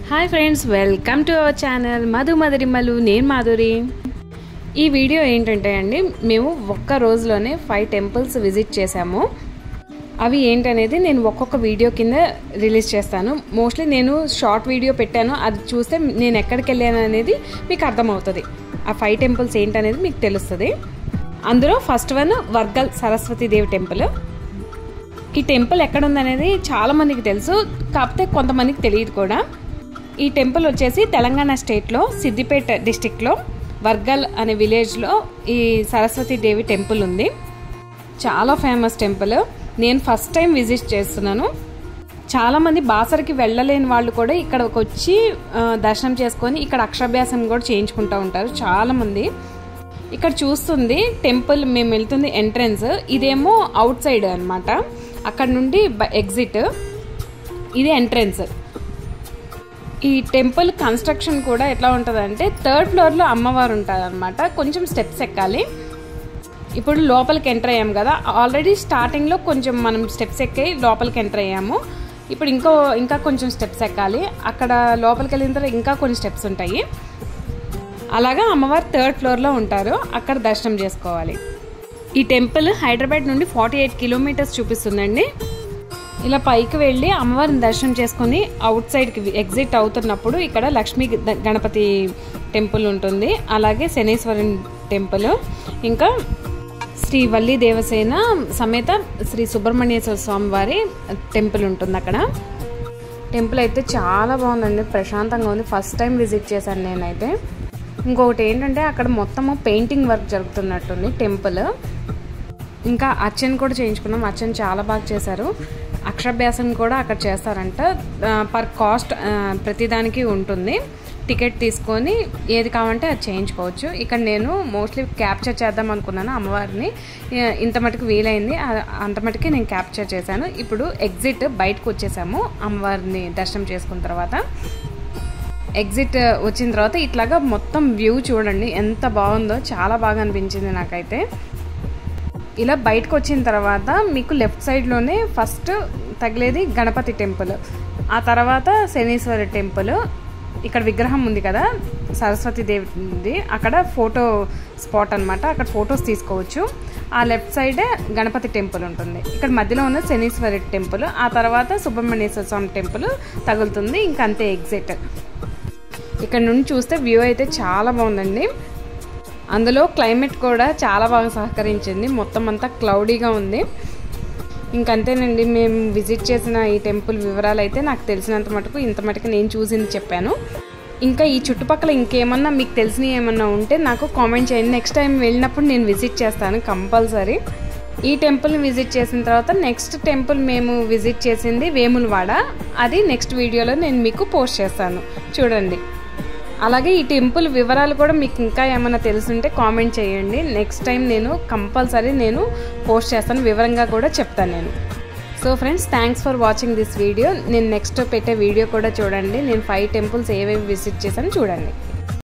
hi friends welcome to our channel Madhu మధురిమ్మలు నేను మాధురి ఈ వీడియో ఏంటంటే అండి మేము ఒక్క రోజులోనే ఫైవ్ టెంపుల్స్ విజిట్ చేశాము అవి ఏంటనేది నేను ఒక్కొక్క వీడియో కింద రిలీజ్ చేస్తాను మోస్ట్లీ నేను షార్ట్ వీడియో పెట్టాను అది చూస్తే నేను ఎక్కడికి వెళ్ళాను అనేది మీకు అర్థమవుతుంది ఆ ఫైవ్ టెంపుల్స్ ఏంటనేది మీకు తెలుస్తుంది అందులో first one Wargal Saraswatidevi temple ఈ టెంపుల్ ఎక్కడ ఉందనేది చాలా మందికి తెలుసు కాకపోతే కొంతమందికి తెలియదు కూడా ఈ టెంపుల్ వచ్చేసి తెలంగాణ స్టేట్లో సిద్దిపేట డిస్టిక్లో వర్గల్ అనే విలేజ్లో ఈ సరస్వతి దేవి టెంపుల్ ఉంది చాలా ఫేమస్ టెంపుల్ నేను ఫస్ట్ టైం విజిట్ చేస్తున్నాను చాలామంది బాసరికి వెళ్ళలేని వాళ్ళు కూడా ఇక్కడికి వచ్చి ఆ, దర్శనం చేసుకొని ఇక్కడ అక్షరాభ్యాసం కూడా చేయించుకుంటూ ఉంటారు చాలామంది ఇక్కడ చూస్తుంది టెంపుల్ మేము వెళ్తుంది ఎంట్రన్స్ ఇదేమో అవుట్ సైడ్ అనమాట అక్కడ నుండి ఎగ్జిట్ ఇది ఎంట్రన్స్ ఈ టెంపుల్ కన్స్ట్రక్షన్ కూడా ఎట్లా ఉంటుందంటే థర్డ్ ఫ్లోర్లో అమ్మవారు ఉంటుంది అనమాట కొంచెం స్టెప్స్ ఎక్కాలి ఇప్పుడు లోపలికి ఎంటర్ అయ్యాము కదా ఆల్రెడీ స్టార్టింగ్లో కొంచెం మనం స్టెప్స్ ఎక్కి లోపలికి ఎంటర్ అయ్యాము ఇప్పుడు ఇంకో ఇంకా కొంచెం స్టెప్స్ ఎక్కాలి అక్కడ లోపలికి వెళ్ళిన తర్వాత ఇంకా కొన్ని స్టెప్స్ ఉంటాయి అలాగా అమ్మవారు థర్డ్ ఫ్లోర్లో ఉంటారు అక్కడ దర్శనం చేసుకోవాలి ఈ టెంపుల్ హైదరాబాద్ నుండి ఫార్టీ ఎయిట్ కిలోమీటర్స్ చూపిస్తుందండి ఇలా పైకి వెళ్ళి అమ్మవారిని దర్శనం చేసుకొని అవుట్ సైడ్కి ఎగ్జిట్ అవుతున్నప్పుడు ఇక్కడ లక్ష్మీ గ- గణపతి టెంపుల్ ఉంటుంది అలాగే శనీశ్వరం టెంపుల్ ఇంకా శ్రీ వల్లి దేవసేన సమేత శ్రీ సుబ్రహ్మణ్యేశ్వర స్వామి వారి టెంపుల్ ఉంటుంది అక్కడ టెంపుల్ అయితే చాలా బాగుందండి ప్రశాంతంగా ఉంది ఫస్ట్ టైం విజిట్ చేశాను నేనైతే ఇంకొకటి ఏంటంటే అక్కడ మొత్తము పెయింటింగ్ వర్క్ జరుగుతున్నట్టుంది టెంపుల్ ఇంకా అర్చన కూడా చేయించుకున్నాం అర్చన చాలా బాగా చేశారు అక్షరాభ్యాసం కూడా అక్కడ చేస్తారంట పర్ కాస్ట్ ప్రతిదానికి ఉంటుంది టికెట్ తీసుకొని ఏది కావాలంటే అది చేయించుకోవచ్చు ఇక్కడ నేను మోస్ట్లీ క్యాప్చర్ చేద్దాం అనుకున్నాను అమ్మవారిని ఆ, ఇంత మటుకు వీలైంది ఆ- అంత మటుకే నేను క్యాప్చర్ చేశాను ఇప్పుడు ఎగ్జిట్ బయటకు వచ్చేసాము అమ్మవారిని దర్శనం చేసుకున్న తర్వాత ఎగ్జిట్ వచ్చిన తర్వాత ఇట్లాగా మొత్తం వ్యూ చూడండి ఎంత బాగుందో చాలా బాగా అనిపించింది నాకైతే ఇలా బయటకు వచ్చిన తర్వాత మీకు లెఫ్ట్ సైడ్లోనే ఫస్ట్ తగిలేది గణపతి టెంపుల్ ఆ తర్వాత శనీశ్వర టెంపుల్ ఇక్కడ విగ్రహం ఉంది కదా సరస్వతి దేవిది అక్కడ ఫోటో స్పాట్ అన్నమాట అక్కడ ఫొటోస్ తీసుకోవచ్చు ఆ లెఫ్ట్ సైడే గణపతి టెంపుల్ ఉంటుంది ఇక్కడ మధ్యలో ఉన్న శనీశ్వరి టెంపుల్ ఆ తర్వాత సుబ్రహ్మణ్యేశ్వర స్వామి టెంపుల్ తగులుతుంది ఇంకా అంతే ఎగ్జిట్ ఇక్కడ నుండి చూస్తే వ్యూ అయితే చాలా బాగుందండి అందులో క్లైమేట్ కూడా చాలా బాగా సహకరించింది మొత్తం అంతా క్లౌడీగా ఉంది ఇంకంతేనండి మేము విజిట్ చేసిన ఈ టెంపుల్ వివరాలు అయితే నాకు తెలిసినంత మటుకు ఇంత మటుకు నేను చూసింది చెప్పాను ఇంకా ఈ చుట్టుపక్కల ఇంకేమన్నా మీకు తెలిసినవి ఏమన్నా ఉంటే నాకు కామెంట్ చేయండి నెక్స్ట్ టైం వెళ్ళినప్పుడు నేను విజిట్ చేస్తాను కంపల్సరీ ఈ టెంపుల్ని విజిట్ చేసిన తర్వాత నెక్స్ట్ టెంపుల్ మేము విజిట్ చేసింది వేములవాడ అది నెక్స్ట్ వీడియోలో నేను మీకు పోస్ట్ చేస్తాను చూడండి అలాగే ఈ టెంపుల్ వివరాలు కూడా మీకు ఇంకా ఏమైనా తెలుసుంటే కామెంట్ చేయండి నెక్స్ట్ టైం నేను కంపల్సరీ నేను పోస్ట్ చేస్తాను వివరంగా కూడా చెప్తాను నేను so friends thanks for watching this video నేను నెక్స్ట్ పెట్టే వీడియో కూడా చూడండి నేను ఫైవ్ టెంపుల్స్ ఏవేవి విజిట్ చేశాను చూడండి